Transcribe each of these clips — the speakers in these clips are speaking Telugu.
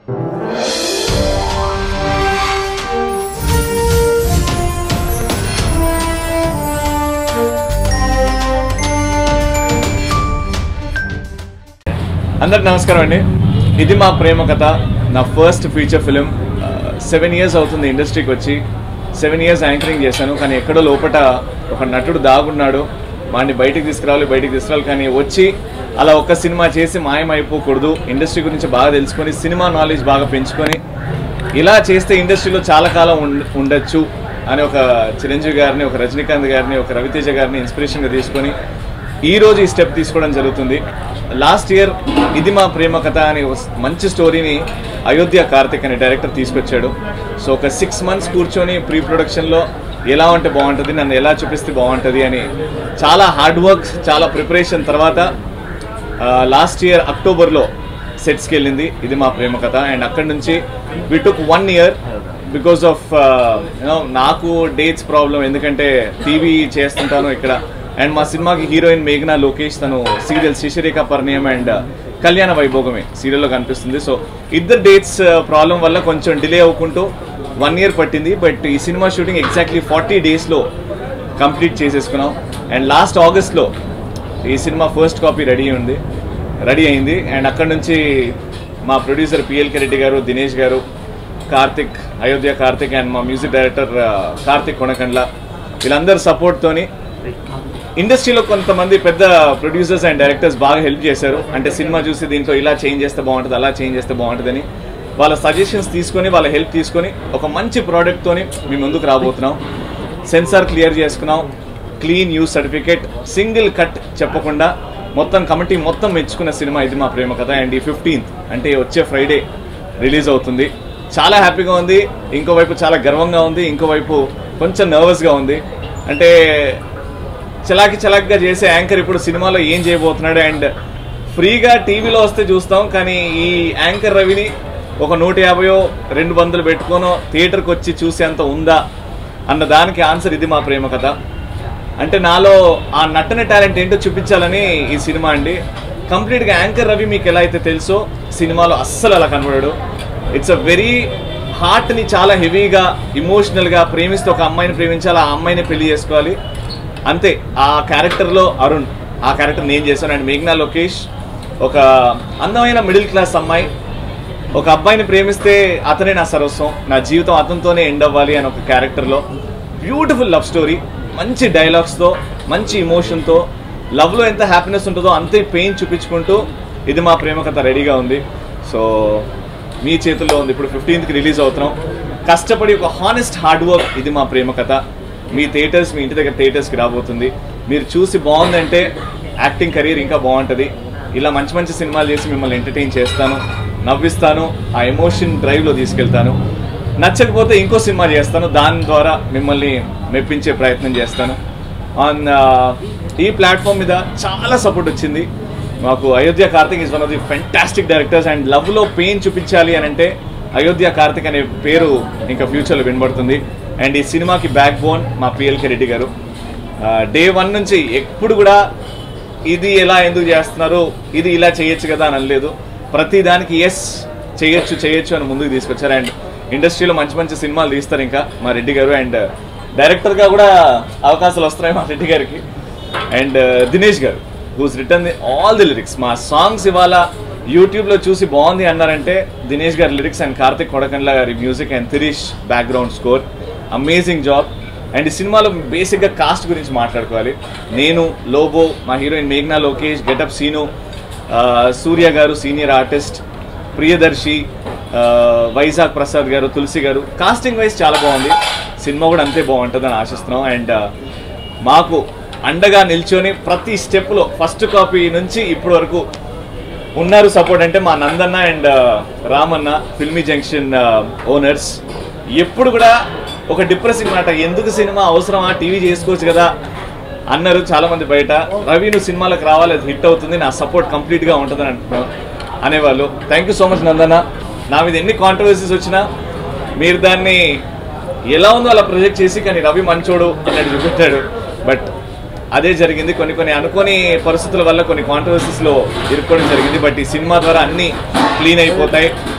అందరికి నమస్కారం అండి ఇది మా ప్రేమ కథ నా first feature film seven years అవుతుంది ఇండస్ట్రీకి వచ్చి సెవెన్ ఇయర్స్ యాంకరింగ్ చేశాను కానీ ఎక్కడో లోపట ఒక నటుడు దాగున్నాడు వాడిని బయటికి తీసుకురావాలి బయటికి తీసుకురావాలి కానీ వచ్చి అలా ఒక్క సినిమా చేసి మాయమైపోకూడదు ఇండస్ట్రీ గురించి బాగా తెలుసుకొని సినిమా నాలెడ్జ్ బాగా పెంచుకొని ఇలా చేస్తే ఇండస్ట్రీలో చాలా కాలం ఉండ- ఉండొచ్చు అని ఒక చిరంజీవి గారిని ఒక రజనీకాంత్ గారిని ఒక రవితేజ గారిని ఇన్స్పిరేషన్గా తీసుకొని ఈ రోజు ఈ స్టెప్ తీసుకోవడం జరుగుతుంది లాస్ట్ ఇయర్ ఇది మా ప్రేమ కథ అనే ఒక మంచి స్టోరీని అయోధ్య కార్తిక్ అనే డైరెక్టర్ తీసుకొచ్చాడు సో ఒక సిక్స్ మంత్స్ కూర్చొని ప్రీ ప్రొడక్షన్లో ఎలా ఉంటే బాగుంటుంది నన్ను ఎలా చూపిస్తే బాగుంటుంది అని చాలా హార్డ్ వర్క్ చాలా ప్రిపరేషన్ తర్వాత లాస్ట్ ఇయర్ అక్టోబర్లో సెట్స్కి వెళ్ళింది ఇది మా ప్రేమ కథ అండ్ అక్కడి నుంచి we took one year because of నాకు డేట్స్ ప్రాబ్లం ఎందుకంటే టీవీ చేస్తుంటాను ఇక్కడ అండ్ మా సినిమాకి హీరోయిన్ మేఘనా లోకేష్ తను సీరియల్ శిశిరేఖ పరిణయం అండ్ కళ్యాణ వైభోగమే సీరియల్లో కనిపిస్తుంది సో ఇద్దరు డేట్స్ ప్రాబ్లం వల్ల కొంచెం డిలే అవ్వకుంటూ వన్ ఇయర్ పట్టింది బట్ ఈ సినిమా షూటింగ్ ఎగ్జాక్ట్లీ ఫార్టీ డేస్లో కంప్లీట్ చేసేసుకున్నాం అండ్ లాస్ట్ ఆగస్ట్లో ఈ సినిమా ఫస్ట్ కాపీ రెడీ ఉంది రెడీ అయింది అండ్ అక్కడ నుంచి మా producer PLK Reddy garu Dinesh garu Karthik Ayodhya Karthik and మా మ్యూజిక్ డైరెక్టర్ ఆ, కార్తిక్ కొనకండ్ల వీళ్ళందరి సపోర్ట్తోని ఇండస్ట్రీలో కొంతమంది పెద్ద ప్రొడ్యూసర్స్ అండ్ డైరెక్టర్స్ బాగా హెల్ప్ చేశారు అంటే సినిమా చూసి దీంట్లో ఇలా చేంజ్ చేస్తే బాగుంటుంది అలా చేంజ్ చేస్తే బాగుంటుందని వాళ్ళ సజెషన్స్ తీసుకొని వాళ్ళ హెల్ప్ తీసుకొని ఒక మంచి ప్రోడక్ట్తోని మీ ముందుకు రాబోతున్నాం సెన్సార్ క్లియర్ చేసుకున్నాం clean U certificate single cut చెప్పకుండా మొత్తం కమిటీ మొత్తం మెచ్చుకున్న సినిమా ఇది మా ప్రేమ కథ అండ్ ఈ ఫిఫ్టీన్త్ అంటే వచ్చే ఫ్రైడే రిలీజ్ అవుతుంది చాలా హ్యాపీగా ఉంది ఇంకోవైపు చాలా గర్వంగా ఉంది ఇంకోవైపు కొంచెం నర్వస్గా ఉంది అంటే చలాకి చలాకిగా చేసే యాంకర్ ఇప్పుడు సినిమాలో ఏం చేయబోతున్నాడు అండ్ ఫ్రీగా టీవీలో వస్తే చూస్తాం కానీ ఈ యాంకర్ రవిని ఒక నూట యాభయో రెండు వందలు పెట్టుకోనో థియేటర్కి వచ్చి చూసేంత ఉందా అన్న దానికి ఆన్సర్ ఇది మా ప్రేమ కథ అంటే నాలో ఆ నటన టాలెంట్ ఏంటో చూపించాలని ఈ సినిమా అండి కంప్లీట్గా యాంకర్ రవి మీకు ఎలా అయితే తెలుసో సినిమాలో అస్సలు అలా కనబడాడు ఇట్స్ అ వెరీ హార్ట్ని చాలా హెవీగా ఇమోషనల్గా ప్రేమిస్తే ఒక అమ్మాయిని ప్రేమించాలి ఆ అమ్మాయిని పెళ్లి చేసుకోవాలి అంతే ఆ క్యారెక్టర్లో అరుణ్ ఆ క్యారెక్టర్ నేను చేశాను అండ్ మేఘ్నా లోకేష్ ఒక అందమైన మిడిల్ క్లాస్ అమ్మాయి ఒక అబ్బాయిని ప్రేమిస్తే అతనే నా సర్వస్వం నా జీవితం అతనితోనే ఎండ్ అవ్వాలి అని ఒక క్యారెక్టర్లో బ్యూటిఫుల్ లవ్ స్టోరీ మంచి డైలాగ్స్తో మంచి ఇమోషన్తో లవ్లో ఎంత హ్యాపీనెస్ ఉంటుందో అంతే పెయిన్ చూపించుకుంటూ ఇది మా ప్రేమ కథ రెడీగా ఉంది సో మీ చేతుల్లో ఉంది ఇప్పుడు ఫిఫ్టీన్త్కి రిలీజ్ అవుతున్నాం కష్టపడి ఒక హానెస్ట్ హార్డ్ వర్క్ ఇది మా ప్రేమ కథ మీ థియేటర్స్ మీ ఇంటి దగ్గర థియేటర్స్కి రాబోతుంది మీరు చూసి బాగుందంటే యాక్టింగ్ కెరీర్ ఇంకా బాగుంటుంది ఇలా మంచి మంచి సినిమాలు చేసి మిమ్మల్ని ఎంటర్టైన్ చేస్తాను నవ్విస్తాను ఆ ఎమోషన్ డ్రైవ్లో తీసుకెళ్తాను నచ్చకపోతే ఇంకో సినిమా చేస్తాను దాని ద్వారా మిమ్మల్ని మెప్పించే ప్రయత్నం చేస్తాను ఆన్ ఈ ప్లాట్ఫామ్ మీద చాలా సపోర్ట్ వచ్చింది మాకు Ayodhya Karthik is one of the fantastic directors and లవ్లో పెయిన్ చూపించాలి అని అంటే అయోధ్య కార్తిక్ అనే పేరు ఇంకా ఫ్యూచర్లో వినబడుతుంది అండ్ ఈ సినిమాకి బ్యాక్ బోన్ మా PLK Reddy garu day one నుంచి ఎప్పుడు కూడా ఇది ఎలా ఎందుకు చేస్తున్నారు ఇది ఇలా చేయొచ్చు కదా అని అనలేదు ప్రతి దానికి ఎస్ చేయొచ్చు చేయొచ్చు అని ముందుకు తీసుకొచ్చారు అండ్ ఇండస్ట్రీలో మంచి మంచి సినిమాలు తీస్తారు ఇంకా మా రెడ్డి గారు అండ్ డైరెక్టర్గా కూడా అవకాశాలు వస్తున్నాయి మా రెడ్డి గారికి and Dinesh garu who's written all the lyrics మా సాంగ్స్ ఇవాళ యూట్యూబ్లో చూసి బాగుంది అన్నారంటే దినేష్ గారి లిరిక్స్ అండ్ కార్తిక్ కొడకన్ల గారి music and Thirish background score amazing job and ఈ సినిమాలో బేసిక్గా కాస్ట్ గురించి మాట్లాడుకోవాలి నేను లోబో మా హీరోయిన్ మేఘ్నా లోకేష్ గెటప్ సీను ఆ, సూర్య గారు సీనియర్ ఆర్టిస్ట్ ప్రియదర్శి ఆ, వైజాగ్ ప్రసాద్ గారు తులసి గారు కాస్టింగ్ వైజ్ చాలా బాగుంది సినిమా కూడా అంతే బాగుంటుందని ఆశిస్తున్నాం అండ్ మాకు అండగా నిల్చొని ప్రతి స్టెప్లో ఫస్ట్ కాపీ నుంచి ఇప్పటి వరకు ఉన్నారు సపోర్ట్ అంటే మా Nandanna and Ramanna filmy junction owners ఎప్పుడు కూడా ఒక డిప్రెసింగ్ మాట ఎందుకు సినిమా అవసరమా టీవీ చేసుకోవచ్చు కదా అన్నారు చాలా మంది బయట రవి నువ్వు సినిమాలకు రావాలి అది హిట్ అవుతుంది నా సపోర్ట్ కంప్లీట్గా ఉంటుందని అంటున్నాను అనేవాళ్ళు thank you so much Nandanna నా మీద ఎన్ని కాంట్రవర్సీస్ వచ్చినా మీరు దాన్ని ఎలా ఉందో అలా ప్రొజెక్ట్ చేసి కానీ రవి మంచోడు అన్నట్టు చూపెట్టాడు బట్ అదే జరిగింది కొన్ని కొన్ని అనుకోని పరిస్థితుల వల్ల కొన్ని కాంట్రవర్సీస్లో ఇరుక్కోవడం జరిగింది బట్ ఈ సినిమా ద్వారా అన్నీ క్లీన్ అయిపోతాయి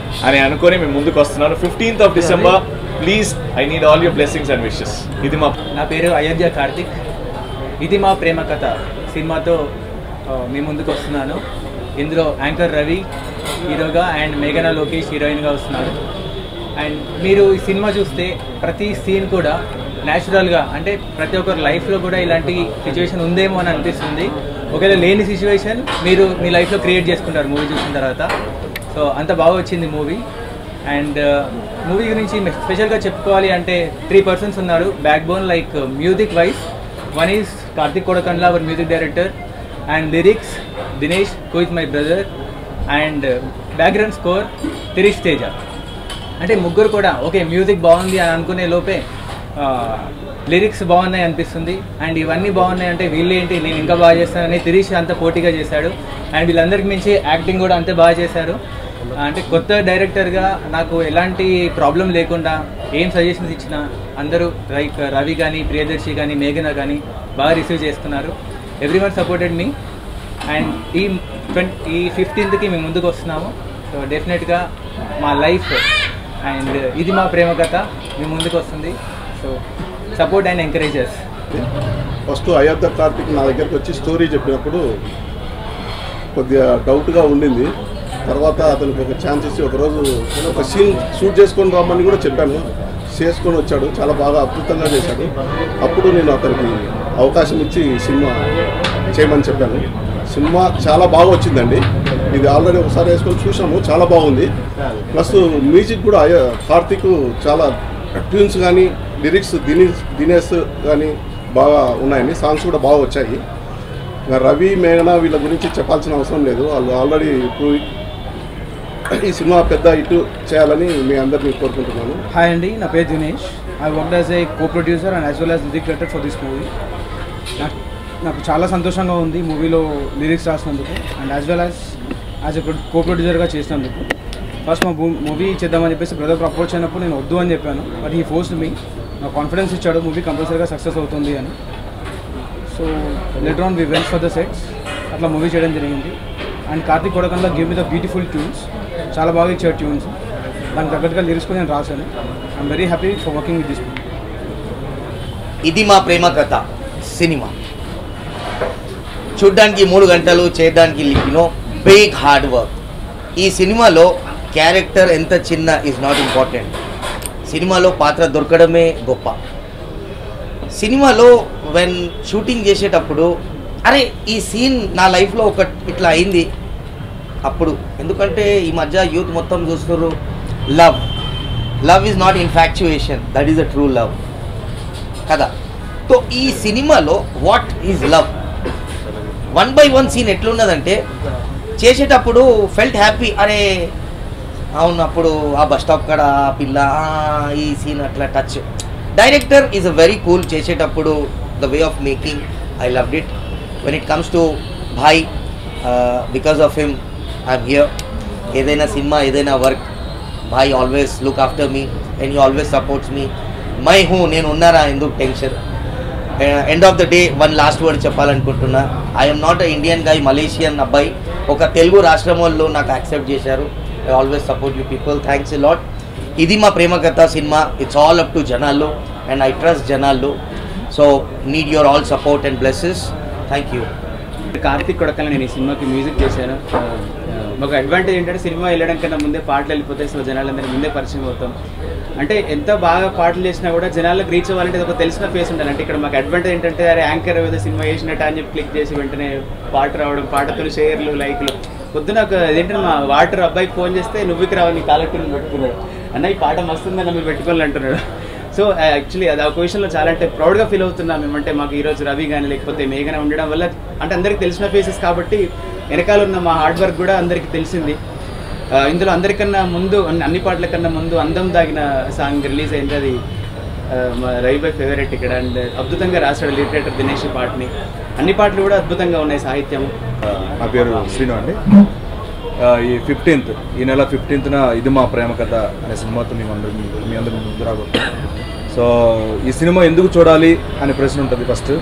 అని అనుకొని మేము ముందుకు వస్తున్నాను fifteenth of December please I need all your blessings and wishes ఇది మా నా పేరు అయోధ్య కార్తిక్ ఇది మా ప్రేమ కథ సినిమాతో ఆ, మీ ముందుకు వస్తున్నాను ఇందులో యాంకర్ రవి హీరోగా అండ్ మేఘనా లోకేష్ హీరోయిన్గా వస్తున్నారు అండ్ మీరు ఈ సినిమా చూస్తే ప్రతి సీన్ కూడా న్యాచురల్గా అంటే ప్రతి ఒక్కరి లైఫ్లో కూడా ఇలాంటి సిచ్యువేషన్ ఉందేమో అని అనిపిస్తుంది ఒకవేళ లేని సిచ్యువేషన్ మీరు మీ లైఫ్లో క్రియేట్ చేసుకుంటారు మూవీ చూసిన తర్వాత సో అంత బాగా వచ్చింది మూవీ అండ్ మూవీ గురించి స్పెషల్గా చెప్పుకోవాలి అంటే త్రీ పర్సన్స్ ఉన్నారు backbone like music wise one is Karthik Kodakandla our music director and lyrics Dinesh who is my brother and background score Thirish Teja అంటే ముగ్గురు కూడా ఓకే మ్యూజిక్ బాగుంది అని అనుకునే లోపే లిరిక్స్ బాగున్నాయి అనిపిస్తుంది అండ్ ఇవన్నీ బాగున్నాయి అంటే వీళ్ళేంటి నేను ఇంకా బాగా చేస్తానని తిరిష్ అంత పోటీగా చేశాడు అండ్ వీళ్ళందరికి మించి యాక్టింగ్ కూడా అంతే బాగా చేశారు అంటే కొత్త డైరెక్టర్గా నాకు ఎలాంటి ప్రాబ్లం లేకుండా ఏం సజెషన్స్ ఇచ్చినా అందరూ లైక్ రవి కానీ ప్రియదర్శి కానీ మేఘన కానీ బాగా రిసీవ్ చేసుకున్నారు everyone supported me and ఈ ట్వంటీ ఈ ఫిఫ్టీన్త్కి మేము ముందుకు వస్తున్నాము సో డెఫినెట్గా మా లైఫ్ అండ్ ఇది మా ప్రేమ కథ మీ ముందుకు వస్తుంది so support and encourages first Ayodhya Karthik నా దగ్గరికి వచ్చి స్టోరీ చెప్పినప్పుడు కొద్దిగా డౌట్గా ఉండింది తర్వాత అతనికి ఒక ఛాన్స్ ఇచ్చి ఒకరోజు ఒక సీన్ షూట్ చేసుకొని రమ్మని కూడా చెప్పాను చేసుకొని వచ్చాడు చాలా బాగా అద్భుతంగా చేశాడు అప్పుడు నేను అతనికి అవకాశం ఇచ్చి సినిమా చేయమని చెప్పాను సినిమా చాలా బాగా వచ్చిందండి ఇది ఆల్రెడీ ఒకసారి వేసుకొని చూసాము చాలా బాగుంది ప్లస్ మ్యూజిక్ కూడా అయ్యా కార్తిక్ చాలా ట్యూన్స్ కానీ లిరిక్స్ దినేష్ దినేష్ కానీ బాగా ఉన్నాయండి సాంగ్స్ కూడా బాగా వచ్చాయి ఇంకా రవి మేఘన వీళ్ళ గురించి చెప్పాల్సిన అవసరం లేదు వాళ్ళు ఆల్రెడీ ఇప్పుడు ఈ సినిమా పెద్ద ఇటు చేయాలని మీ అందరినీ కోరుకుంటున్నాను హాయ్ అండి నా పేరు Dinesh I work as a co producer and as well as lyric director for this movie నాకు నాకు చాలా సంతోషంగా ఉంది మూవీలో లిరిక్స్ రాసినందుకు and as well as as a co ప్రొడ్యూసర్గా చేసినందుకు ఫస్ట్ మా మూవీ చేద్దామని చెప్పేసి బ్రదర్ అప్రోచ్ అయినప్పుడు నేను వద్దు అని చెప్పాను బట్ ఈ ఫోర్స్ మీ నాకు కాన్ఫిడెన్స్ ఇచ్చాడు మూవీ కంపల్సరీగా సక్సెస్ అవుతుంది అని so later on we went for the sets అట్లా మూవీ చేయడం జరిగింది and Karthik Kodakandla give me the beautiful tunes చాలా బాగా ఇచ్చాడు ట్యూన్స్ దానికి తగ్గట్టుగా లిరిక్స్ కూడా నేను రాశాను I'm very happy for working with this ఇది మా ప్రేమ కథ సినిమా చూడ్డానికి మూడు గంటలు చేయడానికి లిపినో బిగ్ హార్డ్ వర్క్ ఈ సినిమాలో క్యారెక్టర్ ఎంత చిన్న ఈజ్ నాట్ ఇంపార్టెంట్ సినిమాలో పాత్ర దొరకడమే గొప్ప సినిమాలో వెన్ షూటింగ్ చేసేటప్పుడు అరే ఈ సీన్ నా లైఫ్లో ఒక ఇట్లా అయింది అప్పుడు ఎందుకంటే ఈ మధ్య యూత్ మొత్తం చూస్తున్నారు love love is not infatuation that is the true love కదా సో ఈ సినిమాలో what is love one by one scene ఎట్లున్నదంటే చేసేటప్పుడు ఫెల్ట్ హ్యాపీ అరే అవును అప్పుడు ఆ బస్ స్టాప్ కాడ ఆ పిల్ల ఆ, ఈ సీన్ అట్లా touch director is a very cool చేసేటప్పుడు the way of making I loved it when it comes to భాయ్ because of him I'm here ఏదైనా సినిమా ఏదైనా వర్క్ భాయ్ always look after me and you always supports me my who నేను ఉన్నారా ఎందుకు tension end of the day one last word చెప్పాలనుకుంటున్నా I'm not a Indian guy Malaysian అబ్బాయి ఒక తెలుగు రాష్ట్రం వాళ్ళు నాకు యాక్సెప్ట్ చేశారు I always support you people thanks a lot ఇది మా ప్రేమ కథ cinema it's all up to జనాల్లో అండ్ ఐ ట్రస్ట్ జనాల్లో so need your all support and blesses thank you Karthik Kodakala నేను ఈ సినిమాకి మ్యూజిక్ చేశాను ఆ, ఆ, మాకు అడ్వాంటేజ్ ఏంటంటే సినిమా వెళ్ళడం కన్నా ముందే పాటలు వెళ్ళిపోతాయి సో జనాలందరూ ముందే పరిచయం అవుతాం అంటే ఎంత బాగా పాటలు చేసినా కూడా జనాలకు రీచ్ అవ్వాలంటే ఇది ఒక తెలిసిన ఫేస్ ఉండాలి అంటే ఇక్కడ మాకు అడ్వాంటేజ్ ఏంటంటే అరే యాంకర్ ఏదో సినిమా చేసినట్టు అని చెప్పి క్లిక్ చేసి వెంటనే పాట రావడం పాటతో షేర్లు లైక్లు పొద్దున ఒక ఏంటంటే మా వాటర్ అబ్బాయికి ఫోన్ చేస్తే నువ్వు ఇక్కడ నీ కాలెక్టర్ పెట్టుకున్నాడు అన్న ఈ పాట మస్తుందని మీరు పెట్టుకోవాలి అంటున్నాడు సో యాక్చువల్లీ అది ఒక విషయంలో చాలా అంటే ప్రౌడ్గా ఫీల్ అవుతున్నాం మేమంటే మాకు ఈరోజు రవి కానీ లేకపోతే మేఘన ఉండడం వల్ల అంటే అందరికి తెలిసిన ఫేసెస్ కాబట్టి వెనకాల ఉన్న మా హార్డ్ వర్క్ కూడా అందరికీ తెలిసింది ఆ, ఇందులో అందరికన్నా ముందు అన్ని- అన్ని పాటల కన్నా ముందు అందం దాగిన సాంగ్ రిలీజ్ అయింది అది ఆ, మా రవి బై ఫేవరెట్ ఇక్కడ అండ్ అద్భుతంగా రాశాడు లిటరేటర్ దినేష్ ఈ పాటని అన్ని పాటలు కూడా అద్భుతంగా ఉన్నాయి సాహిత్యం నా పేరు శ్రీను అండి ఆ, ఈ ఫిఫ్టీన్త్ ఈ నెల ఫిఫ్టీన్త్న ఇది మా ప్రేమ కథ అనే సినిమాతో మేము అందరం మీ అందరి ముందు రాబోతున్నాం సో ఈ సినిమా ఎందుకు చూడాలి అనే ప్రశ్న ఉంటుంది ఫస్ట్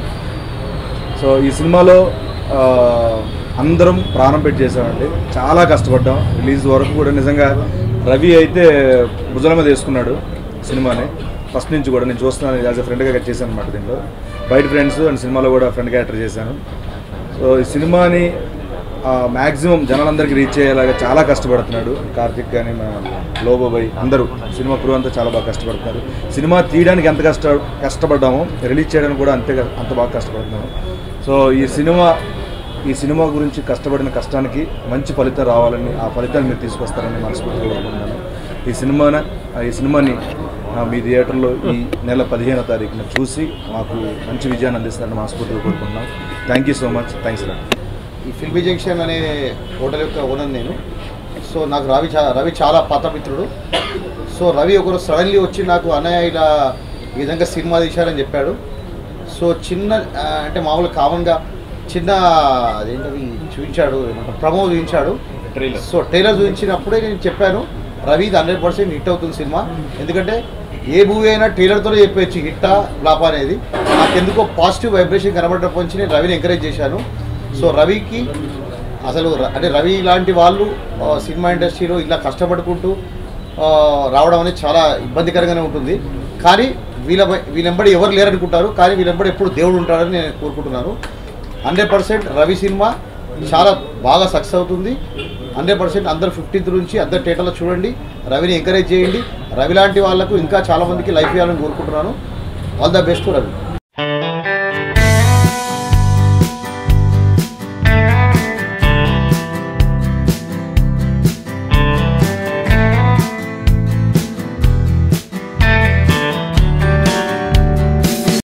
సో ఈ సినిమాలో ఆ, అందరం ప్రాణం పెట్టి చేసామండి చాలా కష్టపడ్డాం రిలీజ్ వరకు కూడా నిజంగా రవి అయితే భుజాల మీద వేసుకున్నాడు సినిమాని ఫస్ట్ నుంచి కూడా నేను చూస్తున్నాను యాజ్ ఎ ఫ్రెండ్గా చేశాను అనమాట దీంట్లో బయట ఫ్రెండ్స్ అండ్ సినిమాలో కూడా ఫ్రెండ్ క్యారెక్టర్ చేశాను సో ఈ సినిమాని మ్యాక్సిమం జనాలందరికీ రీచ్ అయ్యేలాగా చాలా కష్టపడుతున్నాడు కార్తిక్ కానీ మా లోబోబాయ్ అందరూ సినిమా క్రూ అంతా చాలా బాగా కష్టపడుతున్నారు సినిమా తీయడానికి ఎంత కష్ట కష్టపడ్డామో రిలీజ్ చేయడానికి కూడా అంతే క- అంత బాగా కష్టపడుతున్నాము సో ఈ సినిమా ఈ సినిమా గురించి కష్టపడిన కష్టానికి మంచి ఫలితం రావాలని ఆ ఫలితాలు మీరు తీసుకొస్తారని మనస్ఫూర్తిగా కోరుకుంటున్నాను ఈ సినిమాన ఈ సినిమాని ఆ, మీ థియేటర్లో ఈ నెల పదిహేనో తారీఖున చూసి మాకు మంచి విజయాన్ని అందిస్తారని మనస్ఫూర్తిగా కోరుకుంటున్నాం thank you so much thanks lot ఈ ఫిల్మీ జంక్షన్ అనే హోటల్ యొక్క ఓనర్ నేను సో నాకు రవి చా రవి చాలా పాత మిత్రుడు సో రవి ఒకరు సడన్లీ వచ్చి నాకు అన్నయ్య ఇలా ఈ విధంగా సినిమా తీశారని చెప్పాడు సో చిన్న ఆ, అంటే మామూలు కామన్గా చిన్న అదేంటది చూపించాడు ఏమంటారు ప్రమో చూపించాడు ట్రైలర్ సో ట్రైలర్ చూపించినప్పుడే నేను చెప్పాను రవి ఇది హండ్రెడ్ పర్సెంట్ హిట్ అవుతుంది సినిమా ఎందుకంటే ఏ మూవీ అయినా ట్రైలర్తోనే చెప్పచ్చు హిట్టా ఫ్లాప్ అనేది నాకు ఎందుకో పాజిటివ్ వైబ్రేషన్ కనబడటప్పటి నుంచి నేను రవిని ఎంకరేజ్ చేశాను సో రవికి అసలు ర- అంటే రవి లాంటి వాళ్ళు ఆ, సినిమా ఇండస్ట్రీలో ఇలా కష్టపడుకుంటూ ఆ, రావడం అనేది చాలా ఇబ్బందికరంగానే ఉంటుంది కానీ వీళ్ళ వీళ్ళెంబడి ఎవరు లేరనుకుంటారు కానీ వీళ్ళెంబడి ఎప్పుడు దేవుడు ఉంటాడని నేను కోరుకుంటున్నాను హండ్రెడ్ పర్సెంట్ రవి సినిమా చాలా బాగా సక్సెస్ అవుతుంది హండ్రెడ్ పర్సెంట్ అందరు ఫిఫ్టీన్త్ నుంచి అందరు థియేటర్లో చూడండి రవిని ఎంకరేజ్ చేయండి రవి లాంటి వాళ్ళకు ఇంకా చాలా మందికి లైఫ్ ఇవ్వాలని కోరుకుంటున్నాను ఆల్ ద బెస్ట్ రవి